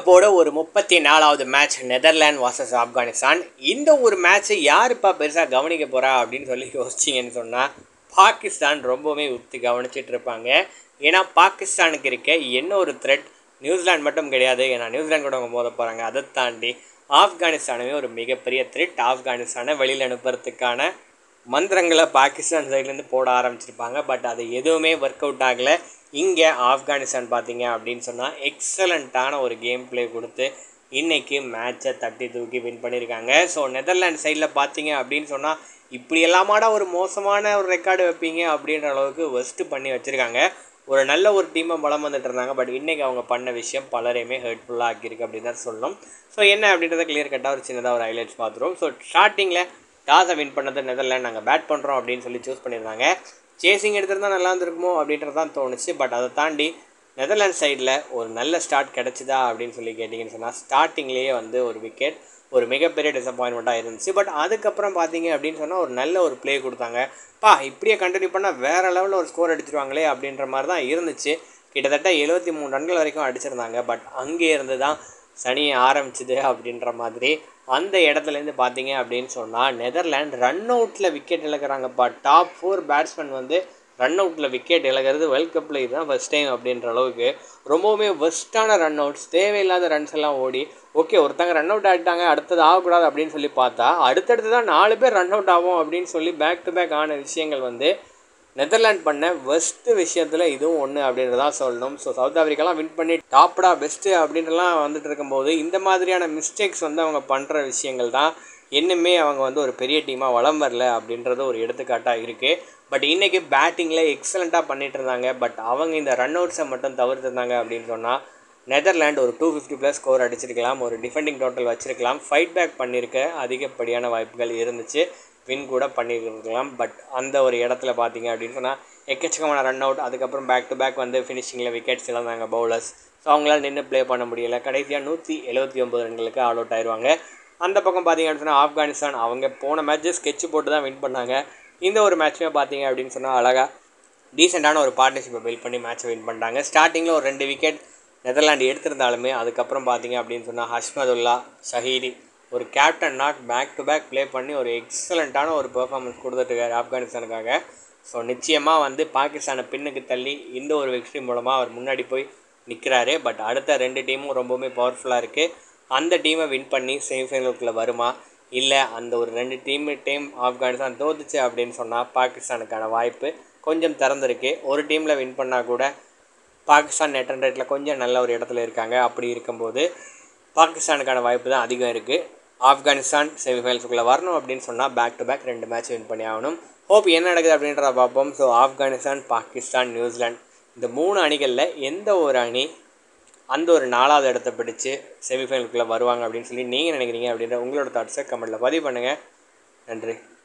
கப்போட ஒரு முப்பத்தி நாலாவது மேட்ச் நெதர்லாண்ட் வாசஸ் ஆப்கானிஸ்தான் இந்த ஒரு மேட்ச்சை யாருப்பா பெருசாக கவனிக்க போகிறா அப்படின்னு சொல்லி யோசிச்சிங்கன்னு சொன்னால் பாகிஸ்தான் ரொம்பவுமே உத்து கவனிச்சிட்டு இருப்பாங்க ஏன்னா பாகிஸ்தானுக்கு இருக்க என்ன ஒரு த்ரெட் நியூசிலாந்து மட்டும் கிடையாது ஏன்னா நியூசிலாந்து கூட அவங்க மோத போகிறாங்க அதை தாண்டி ஆப்கானிஸ்தானுமே ஒரு மிகப்பெரிய த்ரெட் ஆப்கானிஸ்தானை வெளியில் அனுப்புறதுக்கான மந்திரங்களை பாகிஸ்தான் சைட்லேருந்து போட ஆரம்பிச்சிருப்பாங்க பட் அது எதுவுமே ஒர்க் அவுட் ஆகலை இங்கே ஆப்கானிஸ்தான் பார்த்தீங்க அப்படின்னு சொன்னால் எக்ஸலண்ட்டான ஒரு கேம் ப்ளே கொடுத்து இன்றைக்கி மேட்சை தட்டி தூக்கி வின் பண்ணியிருக்காங்க ஸோ நெதர்லாண்ட் சைடில் பார்த்தீங்க அப்படின்னு சொன்னால் இப்படி எல்லாமாடா ஒரு மோசமான ஒரு ரெக்கார்டு வைப்பீங்க அப்படின்ற அளவுக்கு ஒஸ்ட்டு பண்ணி வச்சுருக்காங்க ஒரு நல்ல ஒரு டீமை பலம் வந்துட்டு இருந்தாங்க பட் இன்றைக்கி அவங்க பண்ண விஷயம் பலரையுமே ஹெல்ப்ஃபுல்லாக ஆக்கியிருக்கு அப்படின்னு தான் சொல்லணும் ஸோ என்ன அப்படின்றத கிளியர் கட்டாக ஒரு சின்னதாக ஒரு ஹைலைட்ஸ் பார்த்துருவோம் ஸோ ஸ்டார்டிங்கில் டாஸை வின் பண்ணது நெதர்லாண்ட் நாங்கள் பேட் பண்ணுறோம் அப்படின்னு சொல்லி சூஸ் பண்ணியிருந்தாங்க சேசிங் எடுத்திருந்தா நல்லா இருந்திருக்குமோ அப்படின்றது தான் தோணுச்சு பட் அதை தாண்டி நெதர்லாண்ட் சைடில் ஒரு நல்ல ஸ்டார்ட் கிடச்சிதா அப்படின்னு சொல்லி கேட்டிங்கன்னு சொன்னால் ஸ்டார்டிங்லேயே வந்து ஒரு விக்கெட் ஒரு மிகப்பெரிய டிசப்பாயின்மெண்ட்டாக இருந்துச்சு பட் அதுக்கப்புறம் பார்த்தீங்க அப்படின்னு சொன்னால் ஒரு நல்ல ஒரு ப்ளே கொடுத்தாங்க பா இப்படியே கண்டினியூ பண்ணால் வேறு லெவலில் ஒரு ஸ்கோர் அடிச்சிருவாங்களே அப்படின்ற மாதிரி தான் இருந்துச்சு கிட்டத்தட்ட எழுபத்தி மூணு ரன்கள் வரைக்கும் அடிச்சிருந்தாங்க பட் அங்கே இருந்து தான் சனியை ஆரம்பிச்சுது அப்படின்ற மாதிரி அந்த இடத்துலேருந்து பார்த்தீங்க அப்படின்னு சொன்னால் நெதர்லாண்ட் ரன் அவுட்டில் விக்கெட் இழக்கிறாங்கப்பா டாப் ஃபோர் பேட்ஸ்மேன் வந்து ரன் அவுட்டில் விக்கெட் இழக்கிறது வேர்ல்ட் கப்பில் இதுதான் ஃபஸ்ட் டைம் அப்படின்ற அளவுக்கு ரொம்பவுமே ஒஸ்ட்டான ரன் அவுட்ஸ் தேவையில்லாத ரன்ஸ் எல்லாம் ஓடி ஓகே ஒருத்தங்க ரன் அவுட் ஆகிட்டாங்க அடுத்தது ஆகக்கூடாது அப்படின்னு சொல்லி பார்த்தா அடுத்தடுத்து தான் நாலு பேர் ரன் அவுட் ஆகும் அப்படின்னு சொல்லி பேக் டு பேக் ஆன விஷயங்கள் வந்து நெதர்லாண்ட் பண்ண பெஸ்ட்டு விஷயத்தில் இதுவும் ஒன்று அப்படின்றதான் சொல்லணும் ஸோ சவுத் ஆஃப்ரிக்காலாம் வின் பண்ணி டாப்டா பெஸ்ட்டு அப்படின்றலாம் வந்துட்டு இருக்கும்போது இந்த மாதிரியான மிஸ்டேக்ஸ் வந்து அவங்க பண்ணுற விஷயங்கள் தான் இன்னுமே அவங்க வந்து ஒரு பெரிய டீமாக வளம் வரல அப்படின்றது ஒரு எடுத்துக்காட்டாக இருக்குது பட் இன்றைக்கி பேட்டிங்கில் எக்ஸலண்ட்டாக பண்ணிகிட்டு இருந்தாங்க பட் அவங்க இந்த ரன் அவுட்ஸை மட்டும் தவிர்த்துருந்தாங்க அப்படின்னு சொன்னால் நெதர்லாண்ட் ஒரு டூ ஃபிஃப்டி ப்ளஸ் ஸ்கோர் அடிச்சிருக்கலாம் ஒரு டிஃபெண்டிங் டோட்டல் வச்சிருக்கலாம் ஃபைட் பேக் பண்ணியிருக்க அதிகப்படியான வாய்ப்புகள் இருந்துச்சு வின் கூட பண்ணியிருக்கலாம் பட் அந்த ஒரு இடத்துல பார்த்தீங்க அப்படின்னு சொன்னால் எக்கச்சக்கமான ரன் அவுட் அதுக்கப்புறம் பேக் டு பேக் வந்து ஃபினிஷிங்கில் விக்கெட்ஸ் இழந்தாங்க பவுலர்ஸ் ஸோ அவங்களால நின்று ப்ளே பண்ண முடியல கடைசியாக நூற்றி எழுபத்தி ஒம்பது ரன்களுக்கு ஆல் அவுட் ஆயிடுவாங்க அந்த பக்கம் பார்த்தீங்க அப்படின்னு சொன்னால் ஆப்கானிஸ்தான் அவங்க போன மேட்ச்சு ஸ்கெட்ச் போட்டு தான் வின் பண்ணாங்க இந்த ஒரு மேட்ச்சுமே பார்த்தீங்க அப்படின்னு சொன்னால் அழகாக டீசெண்டான ஒரு பார்ட்னர்ஷிப்பை பில்ட் பண்ணி மேட்ச்சை வின் பண்ணிட்டாங்க ஸ்டார்டிங்கில் ஒரு ரெண்டு விக்கெட் நெதர்லாண்டு எடுத்திருந்தாலுமே அதுக்கப்புறம் பார்த்தீங்க அப்படின்னு சொன்னால் ஹஷ்மதுல்லா ஷஹீதி ஒரு captain not back to back play பண்ணி ஒரு எக்ஸலண்ட்டான ஒரு பெர்ஃபார்மன்ஸ் கொடுத்துட்ருக்காரு ஆப்கானிஸ்தானுக்காக ஸோ நிச்சயமாக வந்து பாகிஸ்தானை பின்னுக்கு தள்ளி இந்த ஒரு வெற்றி மூலமாக அவர் முன்னாடி போய் நிற்கிறாரு பட் அடுத்த ரெண்டு டீமும் ரொம்பவுமே பவர்ஃபுல்லாக இருக்குது அந்த டீமை வின் பண்ணி செமிஃபைனலுக்குள்ளே வருமா இல்லை அந்த ஒரு ரெண்டு டீமு டீம் ஆப்கானிஸ்தான் தோத்துச்சு அப்படின்னு சொன்னால் பாகிஸ்தானுக்கான வாய்ப்பு கொஞ்சம் திறந்துருக்கு ஒரு டீமில் வின் பண்ணால் கூட பாகிஸ்தான் நெட் ரன் ரேட்டில் கொஞ்சம் நல்ல ஒரு இடத்துல இருக்காங்க அப்படி இருக்கும்போது பாகிஸ்தானுக்கான வாய்ப்பு தான் அதிகம் இருக்குது ஆப்கானிஸ்தான் செமிஃபைனல்ஸுக்குள்ளே வரணும் அப்படின்னு சொன்னால் பேக் டு பேக் ரெண்டு மேட்ச் வின் பண்ணி ஆகணும் ஹோப் என்ன நடக்குது அப்படின்றத பார்ப்போம் ஸோ ஆப்கானிஸ்தான் பாகிஸ்தான் நியூசிலாந்து இந்த மூணு அணிகளில் எந்த ஒரு அணி அந்த ஒரு நாலாவது இடத்த பிடிச்சு செமிஃபைனலுக்குள்ளே வருவாங்க அப்படின்னு சொல்லி நீங்கள் நினைக்கிறீங்க அப்படின்ற உங்களோட தாட்ஸை கமெண்ட்டில் பதிவு பண்ணுங்கள் நன்றி